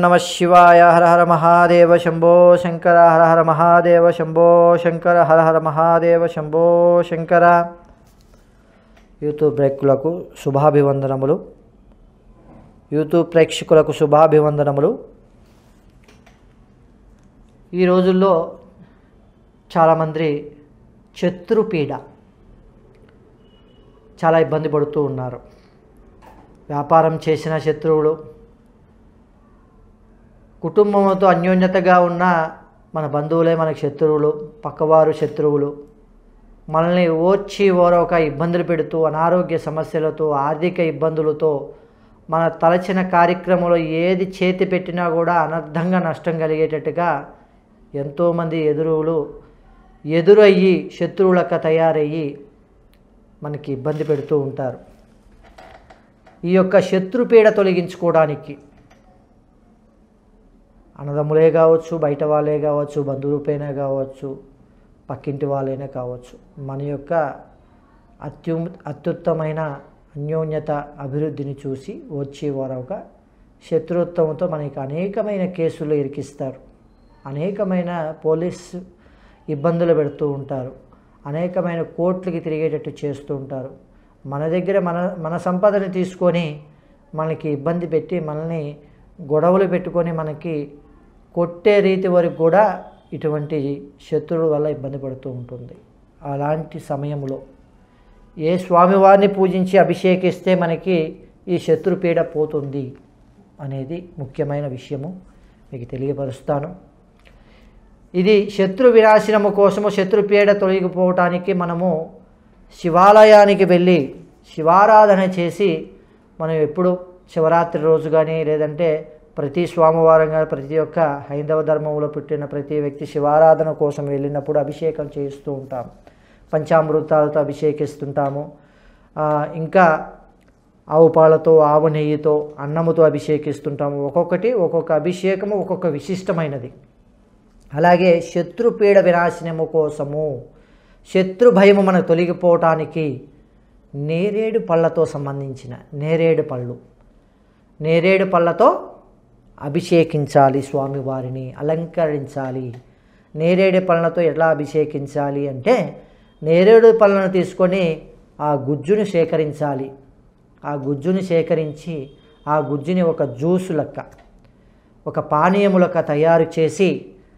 నమ శివాయ హర హర మహాదేవ శంభో శంకర హర హర మహాదేవ శంభో శంకర హర హర మహాదేవ శంభో శంకర యూట్యూబ్ ప్రేక్షకులకు శుభాభివందనములు యూట్యూబ్ ప్రేక్షకులకు శుభాభివందనములు ఈ రోజుల్లో చాలామంది శత్రుపీడ చాలా ఇబ్బంది పడుతూ ఉన్నారు వ్యాపారం చేసిన శత్రువులు కుటుంబంతో అన్యోన్యతగా ఉన్న మన బంధువులే మనకి శత్రువులు పక్కవారు శత్రువులు మనల్ని ఓర్చి ఓరొక ఇబ్బందులు పెడుతూ అనారోగ్య సమస్యలతో ఆర్థిక ఇబ్బందులతో మన తలచిన కార్యక్రమంలో ఏది చేతి పెట్టినా కూడా అనర్థంగా నష్టం కలిగేటట్టుగా ఎంతోమంది ఎదురువులు ఎదురయ్యి శత్రువులకు తయారయ్యి మనకి ఇబ్బంది పెడుతూ ఉంటారు ఈ యొక్క శత్రుపీడ తొలగించుకోవడానికి అన్నదమ్ములే కావచ్చు బయట వాళ్ళే కావచ్చు బంధువులపైన కావచ్చు పక్కింటి వాళ్ళైనా కావచ్చు మన యొక్క అత్యు అత్యుత్తమైన అన్యోన్యత అభివృద్ధిని చూసి వచ్చే వారొక శత్రుత్వంతో మనకి అనేకమైన కేసులు ఇరికిస్తారు అనేకమైన పోలీస్ ఇబ్బందులు పెడుతూ ఉంటారు అనేకమైన కోట్లకి తిరిగేటట్టు చేస్తూ ఉంటారు మన దగ్గర మన మన సంపదని తీసుకొని మనకి ఇబ్బంది పెట్టి మనల్ని గొడవలు పెట్టుకొని మనకి కొట్టే రీతి వరకు కూడా ఇటువంటి శత్రువుల వల్ల ఇబ్బంది పడుతూ ఉంటుంది అలాంటి సమయంలో ఏ స్వామివారిని పూజించి అభిషేకిస్తే మనకి ఈ శత్రుపీడ పోతుంది అనేది ముఖ్యమైన విషయము మీకు తెలియపరుస్తాను ఇది శత్రు వినాశనము కోసము శత్రుపీడ తొలగిపోవటానికి మనము శివాలయానికి వెళ్ళి శివారాధన చేసి మనం ఎప్పుడు శివరాత్రి రోజు కానీ లేదంటే ప్రతి సోమవారం కానీ ప్రతి ఒక్క హైందవ ధర్మంలో పుట్టిన ప్రతి వ్యక్తి శివారాధన కోసం వెళ్ళినప్పుడు అభిషేకం చేస్తూ ఉంటాం పంచామృతాలతో అభిషేకిస్తుంటాము ఆ, ఇంకా ఆవు పాలతో ఆవు నెయ్యితో అన్నముతో అభిషేకిస్తుంటాము ఒక్కొక్కటి ఒక్కొక్క అభిషేకము ఒక్కొక్క విశిష్టమైనది అలాగే శత్రుపీడ వినాశనము కోసము శత్రు భయము మనకు తొలగిపోవటానికి నేరేడు పళ్ళతో సంబంధించిన నేరేడు పళ్ళు నేరేడు పళ్ళతో అభిషేకించాలి స్వామివారిని అలంకరించాలి నేరేడు పళ్ళతో ఎలా అభిషేకించాలి అంటే నేరేడు పళ్ళను తీసుకొని ఆ గుజ్జును సేకరించాలి ఆ గుజ్జుని సేకరించి ఆ గుజ్జుని ఒక జ్యూసు లెక్క ఒక పానీయము లెక్క తయారు చేసి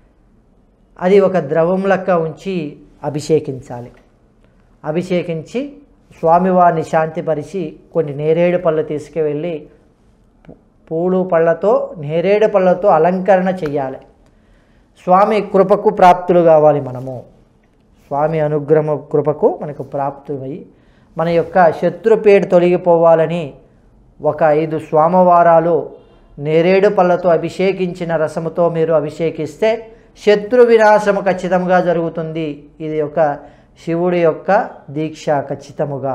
అది ఒక ద్రవం లెక్క ఉంచి అభిషేకించాలి అభిషేకించి స్వామివారిని శాంతిపరిచి కొన్ని నేరేడు పళ్ళు తీసుకువెళ్ళి పూ- పూలు పళ్ళతో నేరేడు పళ్ళతో అలంకరణ చెయ్యాలి స్వామి కృపకు ప్రాప్తులు కావాలి మనము స్వామి అనుగ్రహ కృపకు మనకు ప్రాప్తుమై మన యొక్క శత్రుపేట తొలగిపోవాలని ఒక ఐదు స్వామవారాలు నేరేడు పళ్ళతో అభిషేకించిన రసముతో మీరు అభిషేకిస్తే శత్రు వినాశము ఖచ్చితంగా జరుగుతుంది ఇది ఒక శివుడి యొక్క దీక్ష ఖచ్చితముగా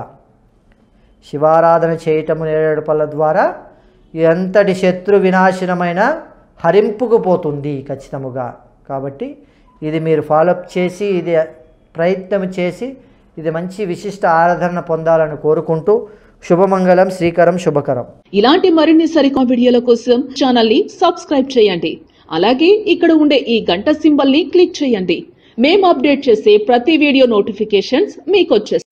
శివారాధన చేయటము నేరేడు పళ్ళ ద్వారా ఎంతటి శత్రు వినాశనమైన హరింపుకు పోతుంది ఖచ్చితముగా కాబట్టి ఇది మీరు ఫాలోఅప్ చేసి ఇది ప్రయత్నం చేసి ఇది మంచి విశిష్ట ఆరాధన పొందాలని కోరుకుంటూ శుభమంగళం శ్రీకరం శుభకరం ఇలాంటి మరిన్ని సరికొత్త వీడియోల కోసం ఛానల్ ని సబ్స్క్రైబ్ చేయండి అలాగే ఇక్కడ ఉండే ఈ గంట సింబల్ ని క్లిక్ చేయండి మేము అప్డేట్ చేసే ప్రతి వీడియో నోటిఫికేషన్స్ మీకు వచ్చేస్తాయి